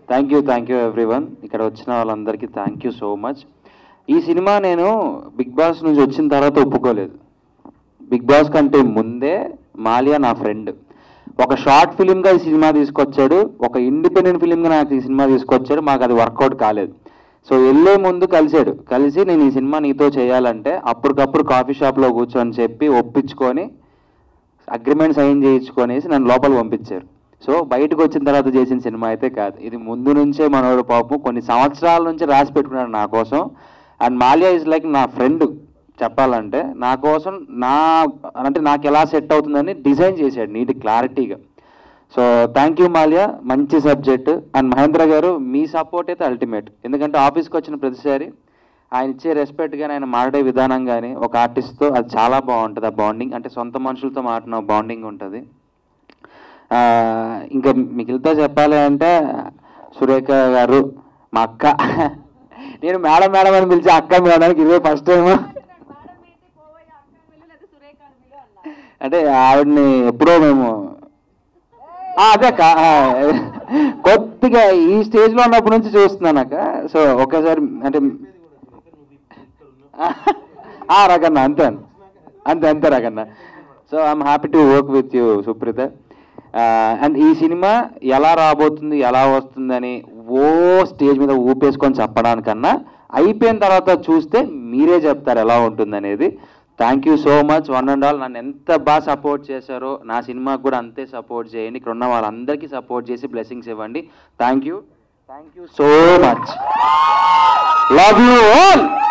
thank you thank you everyone ఇక్కడ వచ్చిన వాళ్ళందరికీ థ్యాంక్ యూ సో మచ్ ఈ సినిమా నేను బిగ్ బాస్ నుంచి వచ్చిన తర్వాత ఒప్పుకోలేదు బిగ్ బాస్ కంటే ముందే మాలియా నా ఫ్రెండ్ ఒక షార్ట్ ఫిలింగా ఈ సినిమా తీసుకొచ్చాడు ఒక ఇండిపెండెంట్ ఫిలింగా నాకు ఈ సినిమా తీసుకొచ్చాడు మాకు అది వర్కౌట్ కాలేదు సో వెళ్ళే ముందు కలిసాడు కలిసి నేను ఈ సినిమా నీతో చేయాలంటే అప్పటికప్పుడు కాఫీ షాప్లో కూర్చొని చెప్పి ఒప్పించుకొని అగ్రిమెంట్ సైన్ చేయించుకొనేసి నన్ను లోపల పంపించారు సో బయటకు వచ్చిన తర్వాత చేసిన సినిమా అయితే కాదు ఇది ముందు నుంచే మనోడు పాపం కొన్ని సంవత్సరాల నుంచి రాసి పెట్టుకున్నాడు నా కోసం అండ్ మాలియా ఇస్ లైక్ నా ఫ్రెండ్ చెప్పాలంటే నా కోసం నా అంటే నాకు ఎలా సెట్ అవుతుందని డిజైన్ చేశాడు నీట్ క్లారిటీగా సో థ్యాంక్ యూ మాల్యా మంచి సబ్జెక్ట్ అండ్ మహేంద్ర గారు మీ సపోర్ట్ అయితే అల్టిమేట్ ఎందుకంటే ఆఫీస్కి వచ్చిన ప్రతిసారి ఆయన ఇచ్చే రెస్పెక్ట్ కానీ ఆయన మాట్లాడే విధానం కానీ ఒక ఆర్టిస్ట్తో అది చాలా బాగుంటుంది ఆ బాండింగ్ అంటే సొంత మనుషులతో మాట్లాడిన బాండింగ్ ఉంటుంది ఆ, ఇంకా మిగిలితో చెప్పాలి అంటే సురేఖ గారు మా అక్క నేను మేడం మేడం అని పిలిచి అక్క మేడానికి ఇదే ఫస్ట్ టైం అంటే ఆవిడని ఎప్పుడో మేము ఆ, అదే అక్క ఆ, కొద్దిగా ఈ స్టేజ్లో ఉన్నప్పటి నుంచి చూస్తున్నాను అక్క సో ఒక్కసారి అంటే ఆ, రకన్న అంతే అంతే అంతే రకన్న so I'm happy to work with you Supreetha and ఈ సినిమా ఎలా రాబోతుంది ఎలా వస్తుందని ఓ స్టేజ్ మీద ఊపేసుకొని చెప్పడానికన్నా అయిపోయిన తర్వాత చూస్తే మీరే చెప్తారు ఎలా ఉంటుందనేది thank you so much one and all నన్ను ఎంత బాగా సపోర్ట్ చేశారో నా సినిమాకి కూడా అంతే సపోర్ట్ చేయండి ఇక్కడ ఉన్న వాళ్ళందరికీ సపోర్ట్ చేసి బ్లెస్సింగ్స్ ఇవ్వండి thank you thank you so much love you all